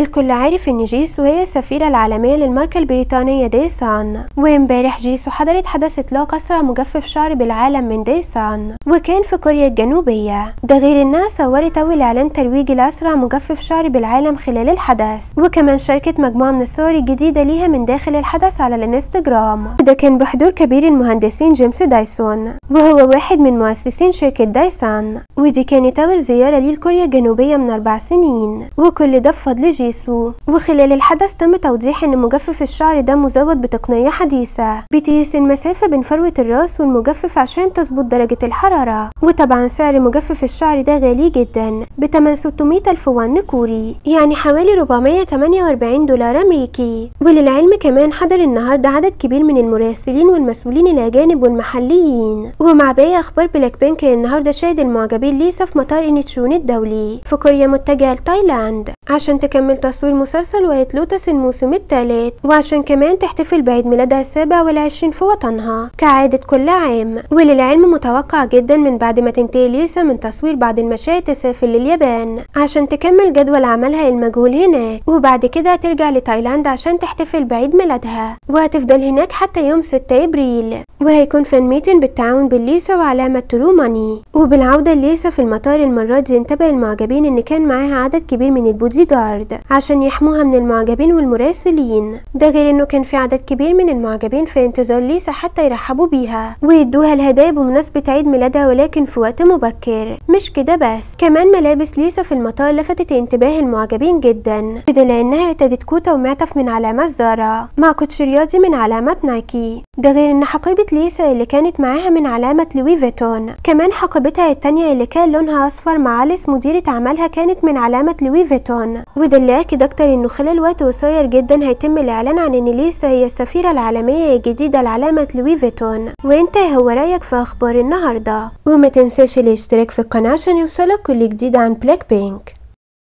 الكل عارف ان جيسو هي السفيرة العالمية للماركة البريطانية ديسان وامبارح جيسو حضرت حدث اطلاق اسرع مجفف شعر بالعالم من ديسان وكان في كوريا الجنوبية ده غير انها صورت اول اعلان ترويجي لاسرع مجفف شعر بالعالم خلال الحدث وكمان شاركت مجموعة من الصور الجديدة ليها من داخل الحدث على الانستجرام وده كان بحضور كبير المهندسين جيمس دايسون وهو واحد من مؤسسين شركة دايسان ودي كانت أول زيارة ليه لكوريا الجنوبية من أربع سنين وكل ده بفضل جيسو وخلال الحدث تم توضيح إن مجفف الشعر ده مزود بتقنية حديثة بتقيس المسافة بين فروة الراس والمجفف عشان تظبط درجة الحرارة وطبعا سعر مجفف الشعر ده غالي جدا بتمن 600 ألف وان كوري يعني حوالي 448 دولار أمريكي وللعلم كمان حضر النهاردة عدد كبير من المراسلين والمسؤولين الأجانب والمحليين ومع باقي أخبار بلاك بينك النهاردة شاهد المعجبين ليسا في مطار إنيتشون الدولي في كوريا متجهة لتايلاند عشان تكمل تصوير مسلسل وايت لوتس الموسم الثالث وعشان كمان تحتفل بعيد ميلادها السابع والعشرين في وطنها كعادة كل عام وللعلم متوقع جدا من بعد ما تنتهي ليسا من تصوير بعض المشاهد تسافر لليابان عشان تكمل جدول عملها المجهول هناك وبعد كده هترجع لتايلاند عشان تحتفل بعيد ميلادها وهتفضل هناك حتى يوم 6 ابريل وهيكون فان ميتن بالتعاون بالليسا وعلامة ترو ماني وبالعودة لليسا في المطار المرة دي انتبه المعجبين ان كان معاها عدد كبير من البودي جارد عشان يحموها من المعجبين والمراسلين ده غير انه كان في عدد كبير من المعجبين في انتظار ليسا حتى يرحبوا بيها ويدوها الهدايا بمناسبة عيد ميلادها ولكن في وقت مبكر مش كده بس كمان ملابس ليسا في المطار لفتت انتباه المعجبين جدا وده لانها ارتدت كوتا ومعطف من علامات زارا مع كوتش رياضي من علامات نايكي ده غير ان حقيبة ليسا اللي كانت معاها من علامة لوي فيتون كمان حقيبتها التانية اللي كان لونها اصفر مع أليس مديرة عملها كانت من علامة لوي فيتون وده اللي اكد اكتر انه خلال وقت قصير جدا هيتم الاعلان عن ان ليسا هي السفيرة العالمية الجديدة لعلامة لوي فيتون وانت هو رايك في اخبار النهاردة وما تنساش الاشتراك في القناة عشان يوصلك كل جديد عن بلاك بينك